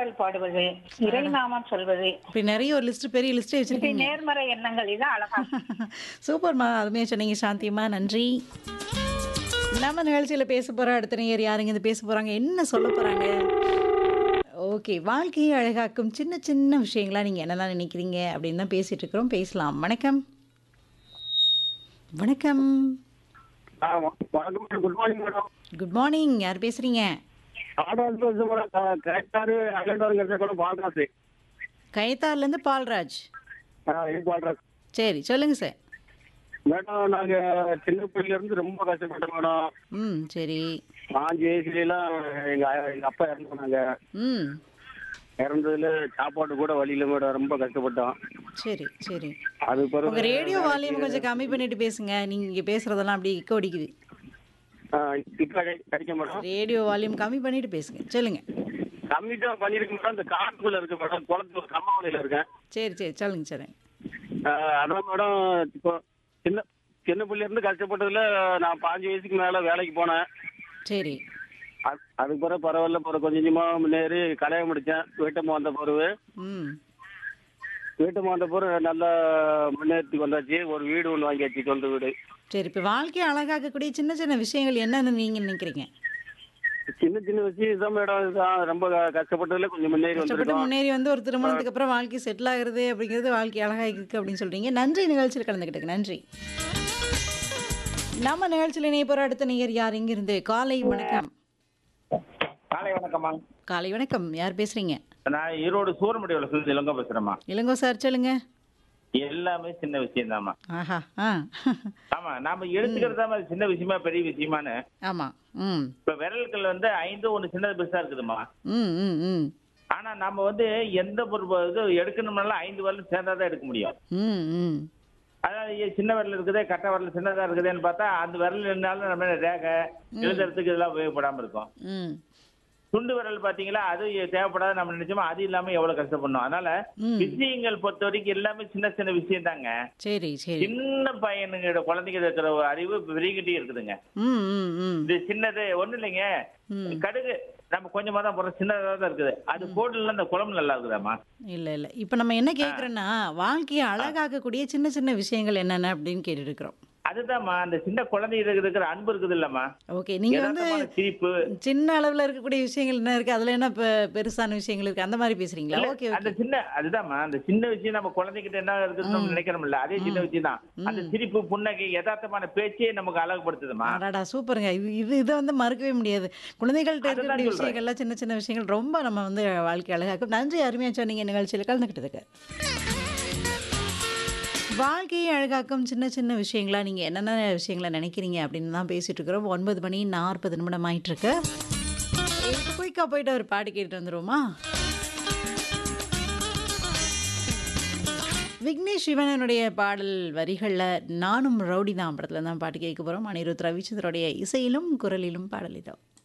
பாடல் பாடுவது இறைநாமம் சொல்வது இப்படி நிறைய ஒரு லிஸ்ட் பெரிய லிஸ்டே இப்படி வச்சிருக்கீங்க நேர்மறை எண்ணங்கள் இதான் அழகா சூப்பர்மா அருமையாக சொன்னீங்க சாந்தியம்மா நன்றி நம்ம நிகழ்ச்சியில் பேச போகிற அடுத்த நேயர் யாருங்க இது பேச போகிறாங்க என்ன சொல்ல போகிறாங்க ஓகே வாழ்க்கையை அழகாக்கும் சின்ன சின்ன விஷயங்களா நீங்கள் என்னெல்லாம் நினைக்கிறீங்க அப்படின்னு தான் பேசிகிட்டு இருக்கிறோம் பேசலாம் வணக்கம் வணக்கம் ஆ, வ- வணக்கம் madam good morning madam good morning யார் பேசுகிறீங்க ஆடாஸ் பேசுகிறேன் மேடம் க- கரெக்டாரு அகண்டாருங்கிறத கூட பால்ராசு கயத்தார்லேருந்து பால்ராஜ் ஆ இது பால்ராஸ் சரி சொல்லுங்கள் சார் மேடம் நாங்க சின்ன பிள்ளைல இருந்து ரொம்ப கஷ்டப்பட்டோம் மேடம் ம் சரி பாஞ்சு வயசுலாம் எங்க எங்க அப்பா இறந்துனாங்க ம் இறந்ததுல சாப்பாடு கூட வழியில மேடம் ரொம்ப கஷ்டப்பட்டோம் சரி சரி அது பிறகு உங்கள் ரேடியோ வால்யூம் கொஞ்சம் கம்மி பண்ணிட்டு பேசுங்க நீங்கள் பேசுகிறதெல்லாம் அப்படி இக்க அடிக்குது ஆ, இப்ப கிடை- கிடைக்க மேடம் ரேடியோ வால்யூம் கம்மி பண்ணிட்டு பேசுங்க சொல்லுங்க கம்மி தான் பண்ணிருக்கு மேடம் இந்த காட்டுக்குள்ள இருக்கு மேடம் குளத்துல கம்மாவளியில இருக்கேன் சரி சரி சொல்லுங்க சொல்லுங்க ஆ, அதான் மேடம் இப்போ சின்ன சின்ன பிள்ளைல இருந்து கஷ்டப்பட்டதுல நான் பாஞ்சு வயசுக்கு மேல வேலைக்கு போனேன் சரி அது- அதுக்கு பிறகு பரவாயில்ல பிறகு கொஞ்சம் கொஞ்சமா முன்னேறி கலைய முடிச்சேன் வீட்டம்மா வந்த பிறகு ம் வீட்டம்மா வந்த பிறகு நல்லா முன்னேற்றி வந்தாச்சு ஒரு வீடு ஒன்று வாங்கியாச்சு சொந்த வீடு சரி இப்போ வாழ்க்கையை அழகாக்கக்கூடிய சின்ன சின்ன விஷயங்கள் என்னன்னு நீங்கள் நினைக்கிறீங்க சின்ன சின்ன விஷயம் தான் மேடம் இதுதான் ரொம்ப க- கஷ்டப்பட்டதுல கொஞ்சம் முன்னேறி கஷ்டப்பட்டு வந்திருக்கோம் முன்னேறி வந்து ஒரு திருமணத்துக்கு அப்புறம் வாழ்க்கை செட்டில் ஆகுறது அப்படிங்கிறது வாழ்க்கை அழகாக இருக்கு அப்படின்னு சொல்றீங்க நன்றி நிகழ்ச்சியில் கலந்துக்கிட்டுக்கு நன்றி நம்ம நிகழ்ச்சியில் இணைய போகிற அடுத்த நேயர் யார் இங்கிருந்து காலை வணக்கம் காலை வணக்கம்மா காலை வணக்கம் யார் பேசுறீங்க நான் ஈரோடு சூரமடியில் இருந்து இளங்க பேசுறேம்மா இளங்கோ சார் சொல்லுங்க எல்லாமே சின்ன விஷயம் தாம்மா ஆஹா ஆ ஆமா நாம எடுத்துக்கிறதாம அது சின்ன விஷயமா பெரிய விஷயமான்னு ஆமாம் ம் இப்ப விரல்கள் வந்து ஐந்து ஒண்ணு சின்னது பெருசா இருக்குதுமா ம் ம் ம் ஆனா நாம வந்து எந்த பொருள் இது எடுக்கணும்னாலும் ஐந்து விரலும் சேர்ந்தாதான் எடுக்க முடியும் ம் ம் அதாவது ஏ- சின்ன விரல் இருக்குது கட்டை விரல் சின்னதா இருக்குதுன்னு பார்த்தா அந்த விரல் இருந்தாலும் நம்ம ரேகை எழுதுறதுக்கு இதெல்லாம் உபயோகப்படாம இருக்கும் ம் துண்டு விரல் பாத்தீங்களா அது தேவைப்படாத நம்ம நினைச்சோமா அது இல்லாம எவ்வளவு கஷ்டப்படணும் அதனால ம். விஷயங்கள் பொறுத்த வரைக்கும் எல்லாமே சின்ன சின்ன விஷயம் தாங்க சரி சரி சின்ன பையனுங்க குழந்தைங்க இருக்கிற ஒரு அறிவு பெருகிட்டே இருக்குதுங்க ம் ம் ம் இது சின்னது ஒண்ணு இல்லைங்க ம். கடுகு நம்ம கொஞ்சமா தான் போடுறோம் சின்னதா தான் இருக்குது அது போடல அந்த குழம்பு நல்லா இருக்குதாம்மா இல்லை இல்லை இப்போ நம்ம என்ன கேட்குறோன்னா வாழ்க்கையை அழகாக்கக்கூடிய சின்ன சின்ன விஷயங்கள் என்னென்ன அப்படின்னு கேட்டுட்டு இருக்கிறோம் அதுதாம்மா அந்த சின்ன குழந்தைங்க இருக்கிற அன்பு இருக்குது இல்லம்மா ஓகே நீங்கள் வந்து யதார்த்தமான சிரிப்பு சின்ன அளவில் இருக்கக்கூடிய விஷயங்கள் என்ன இருக்குது அதில் என்ன இப்போ பெருசான விஷயங்கள் இருக்குது அந்த மாதிரி பேசுகிறீங்களா இல்ல, ஓகே அந்த ஓகே சின்ன அதுதான்மா அந்த சின்ன விஷயம் நம்ம குழந்தைகிட்ட என்ன இருக்குதுன்னு நம்ம நினைக்கிறோம்ல அதே சின்ன விஷயம் தான் அந்த சிரிப்பு புன்னகை யதார்த்தமான பேச்சே நமக்கு அழகுபடுத்துதுமா அடாடா சூப்பருங்க இது இது இதை வந்து மறுக்கவே முடியாது குழந்தைகள்கிட்ட அதுதான் இருக்கக்கூடிய சொல்றேன். விஷயங்கள்லாம் சின்ன சின்ன விஷயங்கள் ரொம்ப நம்ம வந்து வாழ்க்கை அழகாக்கும் நன்றி அருமையாக சொன்னீங்க நிகழ்ச்சியில் கலந்துக்கிட்டதுக்கு வாழ்க்கையை அழகாக்கும் சின்ன சின்ன விஷயங்களா நீங்கள் என்னென்ன விஷயங்களை நினைக்கிறீங்க அப்படின்னு தான் பேசிட்டு இருக்கிறோம் ஒன்பது மணி நாற்பது நிமிடம் ஆயிட்டுருக்கு இப்போ குயிக்காக போயிட்டு ஒரு பாட்டு கேட்டு வந்துருவோமா விக்னேஷ் சிவனனுடைய பாடல் வரிகளில் நானும் ரவுடி தான் படத்தில் தான் பாட்டு கேட்க போகிறோம் அனிருத் ரவிச்சந்திரோடைய இசையிலும் குரலிலும் பாடல் இதோ